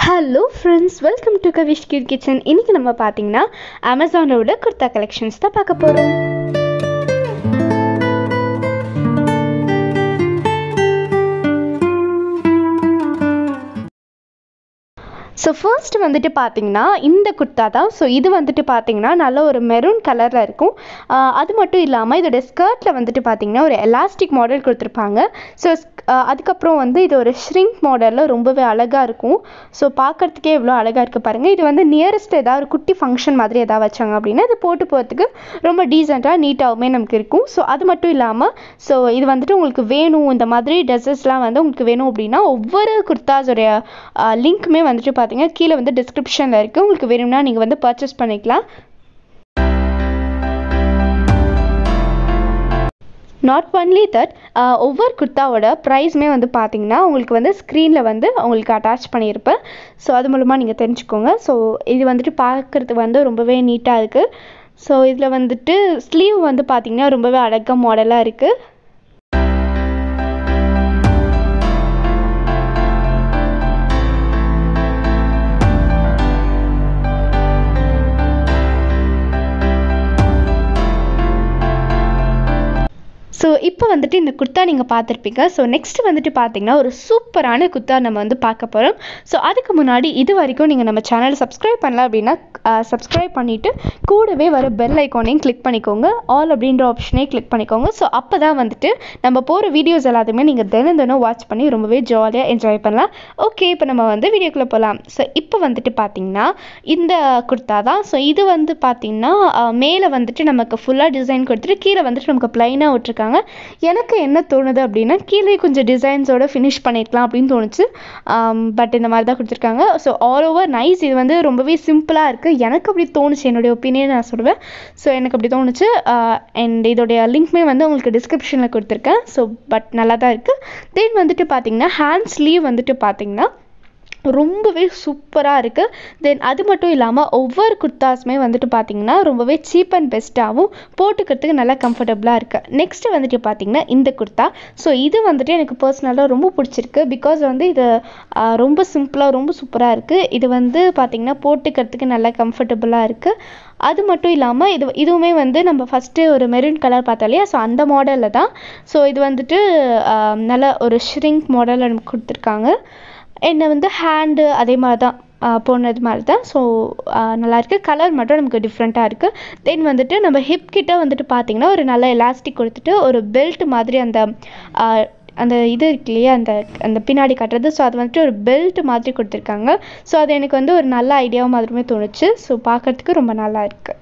hello friends welcome to Kavish kid kitchen இன்றைக்கி நம்ம பார்த்தீங்கன்னா அமேசானோட குர்தா கலெக்ஷன்ஸ் தான் பார்க்க போகிறோம் ஸோ ஃபர்ஸ்ட் வந்துட்டு பார்த்தீங்கன்னா இந்த குர்த்தா தான் ஸோ இது வந்துட்டு பார்த்தீங்கன்னா நல்ல ஒரு மெரூன் கலரில் இருக்கும் ஆஹ் அது மட்டும் இல்லாமல் இதோட ஸ்கர்ட்டில் வந்துட்டு பார்த்தீங்கன்னா ஒரு எலாஸ்டிக் மாடல் கொடுத்துருப்பாங்க ஸோ அதுக்கப்புறம் வந்து இது ஒரு ஷ்ரிங்க் மாடலில் ரொம்பவே அழகாக இருக்கும் ஸோ பார்க்கறதுக்கே எவ்வளோ அழகாக இருக்குது பாருங்கள் இது வந்து நியரஸ்ட் ஏதாவது ஒரு குட்டி ஃபங்க்ஷன் மாதிரி ஏதாவது வச்சாங்க அப்படின்னா இது போட்டு போகிறதுக்கு ரொம்ப டீசெண்டாக நீட்டாகவுமே நமக்கு இருக்கும் ஸோ அது மட்டும் இல்லாமல் ஸோ இது வந்துட்டு உங்களுக்கு வேணும் இந்த மாதிரி ட்ரெஸ்ஸஸ்லாம் வந்து உங்களுக்கு வேணும் அப்படின்னா ஒவ்வொரு குர்தாஸோடைய லிங்க்குமே வந்துட்டு பார்த்தீங்கன்னா கீழே வந்து டிஸ்கிரிப்ஷனில் இருக்குது உங்களுக்கு வேணும்னா நீங்கள் வந்து பர்ச்சேஸ் பண்ணிக்கலாம் நாட் ஒன்லி தட் ஒவ்வொரு குர்த்தாவோட ப்ரைஸுமே வந்து பார்த்தீங்கன்னா உங்களுக்கு வந்து ஸ்க்ரீனில் வந்து உங்களுக்கு அட்டாச் பண்ணியிருப்பேன் ஸோ அது மூலமாக நீங்கள் தெரிஞ்சுக்கோங்க ஸோ இது வந்துட்டு பார்க்குறதுக்கு வந்து ரொம்பவே நீட்டாக இருக்குது ஸோ இதில் வந்துட்டு ஸ்லீவ் வந்து பார்த்தீங்கன்னா ரொம்பவே அழகாக மாடலாக இருக்குது ஸோ இப்போ வந்துட்டு இந்த குர்த்தா நீங்கள் பார்த்துருப்பீங்க ஸோ நெக்ஸ்ட் வந்துட்டு பார்த்தீங்கன்னா ஒரு சூப்பரான குர்த்தா நம்ம வந்து பார்க்க போகிறோம் ஸோ அதுக்கு முன்னாடி இது வரைக்கும் நீங்கள் நம்ம சேனலை சப்ஸ்கிரைப் பண்ணல அப்படின்னா சப்ஸ்கிரைப் பண்ணிவிட்டு கூடவே வர பெல் ஐக்கானையும் கிளிக் பண்ணிக்கோங்க ஆல் அப்படின்ற ஆப்ஷனே கிளிக் பண்ணிக்கோங்க ஸோ அப்போ தான் வந்துட்டு நம்ம போகிற வீடியோஸ் எல்லாத்தையுமே நீங்கள் தினம் தினம் வாட்ச் பண்ணி ரொம்பவே ஜாலியாக என்ஜாய் பண்ணலாம் ஓகே இப்போ நம்ம வந்து வீடியோக்குள்ளே போகலாம் ஸோ இப்போ வந்துட்டு பார்த்தீங்கன்னா இந்த குர்த்தா தான் ஸோ இது வந்து பார்த்தீங்கன்னா மேலே வந்துட்டு நமக்கு ஃபுல்லாக டிசைன் கொடுத்துட்டு கீழே வந்துட்டு நமக்கு ப்ளைனாக விட்டுருக்காங்க எனக்கு என்ன தோணுது அப்படின்னா கீழே கொஞ்சம் டிசைன்ஸோட ஃபினிஷ் பண்ணியிருக்கலாம் அப்படின்னு தோணுச்சு பட் இந்த மாதிரி தான் கொடுத்துருக்காங்க ஸோ ஆல் ஓவர் நைஸ் இது வந்து ரொம்பவே சிம்பிளாக இருக்குது எனக்கு அப்படி தோணுச்சு என்னுடைய ஒப்பீனியன் நான் சொல்லுவேன் ஸோ எனக்கு அப்படி தோணுச்சு அண்ட் இதோடைய லிங்க்மே வந்து உங்களுக்கு டிஸ்கிரிப்ஷனில் கொடுத்துருக்கேன் ஸோ பட் நல்லா தான் இருக்குது தென் வந்துட்டு பார்த்தீங்கன்னா ஹேண்ட் ஸ்லீவ் வந்துட்டு பார்த்தீங்கன்னா ரொம்பவே சூப்பராக இருக்குது தென் அது மட்டும் இல்லாமல் ஒவ்வொரு குர்த்தாஸுமே வந்துட்டு பார்த்தீங்கன்னா ரொம்பவே சீப் அண்ட் பெஸ்ட்டாகவும் போட்டுக்கிறதுக்கு நல்லா கம்ஃபர்டபுளாக இருக்குது நெக்ஸ்ட்டு வந்துட்டு பார்த்தீங்கன்னா இந்த குர்த்தா ஸோ இது வந்துட்டு எனக்கு பர்சனலாக ரொம்ப பிடிச்சிருக்கு பிகாஸ் வந்து இது ரொம்ப சிம்பிளாக ரொம்ப சூப்பராக இருக்குது இது வந்து பார்த்திங்கன்னா போட்டுக்கிறதுக்கு நல்லா கம்ஃபர்டபுளாக இருக்குது அது மட்டும் இல்லாமல் இது இதுவுமே வந்து நம்ம ஃபஸ்ட்டு ஒரு மெரூன் கலர் பார்த்தோம் இல்லையா ஸோ அந்த மாடலில் தான் ஸோ இது வந்துட்டு நல்ல ஒரு ஷ்ரிங்க் மாடலில் நமக்கு கொடுத்துருக்காங்க என்னை வந்து ஹேண்டு அதே மாதிரி தான் போனது மாதிரி தான் ஸோ நல்லாயிருக்கு கலர் மட்டும் நமக்கு டிஃப்ரெண்ட்டாக இருக்குது தென் வந்துட்டு நம்ம ஹிப் கிட்ட வந்துட்டு பார்த்திங்கன்னா ஒரு நல்ல எலாஸ்டிக் கொடுத்துட்டு ஒரு பெல்ட் மாதிரி அந்த அந்த இது இருக்கு இல்லையா அந்த அந்த பின்னாடி கட்டுறது ஸோ அது வந்துட்டு ஒரு பெல்ட் மாதிரி கொடுத்துருக்காங்க ஸோ அது எனக்கு வந்து ஒரு நல்ல ஐடியாவும் மாதிரிமே தோணுச்சு ஸோ பார்க்குறதுக்கு ரொம்ப நல்லா இருக்குது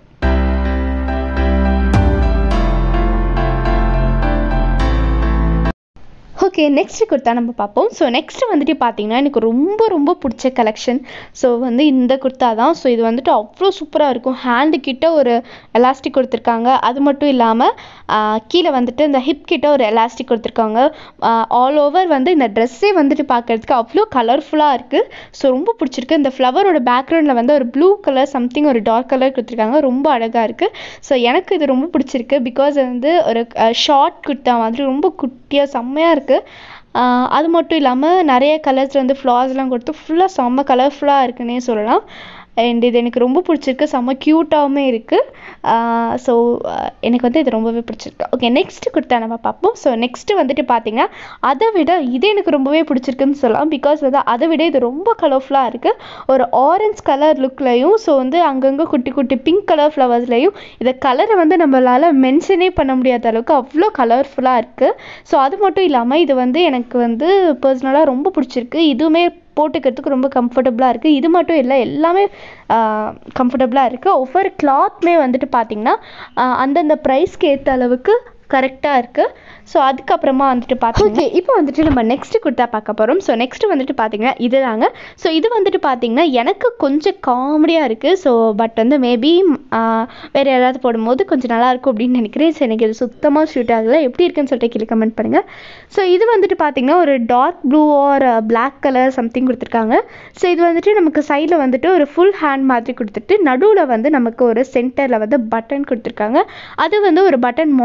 ஓகே நெக்ஸ்ட் குர்த்தா நம்ம பார்ப்போம் ஸோ நெக்ஸ்ட் வந்துட்டு பார்த்தீங்கன்னா எனக்கு ரொம்ப ரொம்ப பிடிச்ச கலெக்ஷன் ஸோ வந்து இந்த குர்த்தா தான் ஸோ இது வந்துட்டு அவ்வளோ சூப்பராக இருக்கும் ஹேண்டு கிட்ட ஒரு எலாஸ்டிக் கொடுத்துருக்காங்க அது மட்டும் இல்லாமல் கீழே வந்துட்டு இந்த ஹிப் கிட்ட ஒரு எலாஸ்டிக் கொடுத்துருக்காங்க ஆல் ஓவர் வந்து இந்த ட்ரெஸ்ஸே வந்துட்டு பார்க்குறதுக்கு அவ்வளோ கலர்ஃபுல்லாக இருக்குது ஸோ ரொம்ப பிடிச்சிருக்கு இந்த ஃப்ளவரோட பேக்ரவுண்டில் வந்து ஒரு ப்ளூ கலர் சம்திங் ஒரு டார்க் கலர் கொடுத்துருக்காங்க ரொம்ப அழகாக இருக்குது ஸோ எனக்கு இது ரொம்ப பிடிச்சிருக்கு பிகாஸ் வந்து ஒரு ஷார்ட் குர்த்தா மாதிரி ரொம்ப குட்டியாக செம்மையாக இருக்குது அது மட்டும் இல்லாமல் நிறைய கலர்ஸில் வந்து ஃப்ளார்ஸ்லாம் கொடுத்து ஃபுல்லாக செம்ம கலர்ஃபுல்லாக இருக்குன்னே சொல்லலாம் அண்ட் இது எனக்கு ரொம்ப பிடிச்சிருக்கு செம்ம க்யூட்டாகவும் இருக்குது ஸோ எனக்கு வந்து இது ரொம்பவே பிடிச்சிருக்கு ஓகே நெக்ஸ்ட்டு கொடுத்தா நம்ம பார்ப்போம் ஸோ நெக்ஸ்ட்டு வந்துட்டு பார்த்தீங்கன்னா அதை விட இது எனக்கு ரொம்பவே பிடிச்சிருக்குன்னு சொல்லலாம் பிகாஸ் வந்து அதை விட இது ரொம்ப கலர்ஃபுல்லாக இருக்குது ஒரு ஆரஞ்ச் கலர் லுக்லையும் ஸோ வந்து அங்கங்கே குட்டி குட்டி பிங்க் கலர் ஃப்ளவர்ஸ்லையும் இதை கலரை வந்து நம்மளால் மென்ஷனே பண்ண முடியாத அளவுக்கு அவ்வளோ கலர்ஃபுல்லாக இருக்குது ஸோ அது மட்டும் இல்லாமல் இது வந்து எனக்கு வந்து பர்சனலாக ரொம்ப பிடிச்சிருக்கு இதுவுமே போட்டுக்கிறதுக்கு ரொம்ப கம்ஃபர்டபுளாக இருக்குது இது மட்டும் இல்லை எல்லாமே கம்ஃபர்டபுளாக இருக்குது ஒவ்வொரு கிளாத்துமே வந்துட்டு பார்த்திங்கன்னா அந்தந்த ப்ரைஸ்க்கு ஏற்ற அளவுக்கு கரெக்டாக இருக்குது ஸோ அதுக்கப்புறமா வந்துட்டு பார்த்தோம் ஓகே இப்போ வந்துட்டு நம்ம நெக்ஸ்ட் குர்த்தா பார்க்க போகிறோம் ஸோ நெக்ஸ்ட் வந்துட்டு பார்த்தீங்கன்னா இது தாங்க ஸோ இது வந்துட்டு பார்த்தீங்கன்னா எனக்கு கொஞ்சம் காமெடியாக இருக்குது ஸோ பட் வந்து மேபி வேறு யாராவது போடும்போது கொஞ்சம் நல்லாயிருக்கும் அப்படின்னு நினைக்கிறேன் ஸோ எனக்கு இது சுத்தமாக ஷூட் ஆகலை எப்படி இருக்குன்னு சொல்லிட்டு கீழே கமெண்ட் பண்ணுங்கள் ஸோ இது வந்துட்டு பார்த்தீங்கன்னா ஒரு dark blue or black colour something கொடுத்துருக்காங்க ஸோ இது வந்துட்டு நமக்கு சைடில் வந்துட்டு ஒரு ஃபுல் ஹேண்ட் மாதிரி கொடுத்துட்டு நடுவில் வந்து நமக்கு ஒரு சென்டரில் வந்து பட்டன் கொடுத்துருக்காங்க அது வந்து ஒரு பட்டன் மாடல் தான்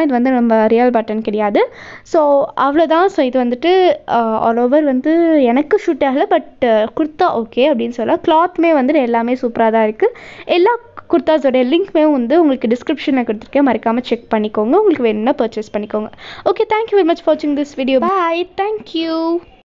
இது வந்து நம்ம ரியல் பட்டன் கிடையாது ஸோ அவ்வளோதான் ஸோ இது வந்துட்டு ஆல் ஓவர் வந்து எனக்கு ஷூட் ஆகலை பட் குர்த்தா ஓகே அப்படின்னு சொல்லலாம் கிளாத்துமே வந்துட்டு எல்லாமே சூப்பராக தான் இருக்குது எல்லா குர்தாஸோடைய லிங்க்மே வந்து உங்களுக்கு டிஸ்கிரிப்ஷனில் கொடுத்துருக்கேன் மறக்காமல் செக் பண்ணிக்கோங்க உங்களுக்கு வேணும்னா பர்ச்சேஸ் பண்ணிக்கோங்க okay thank you very much for வாட்சிங் திஸ் வீடியோ பாய் தேங்க்யூ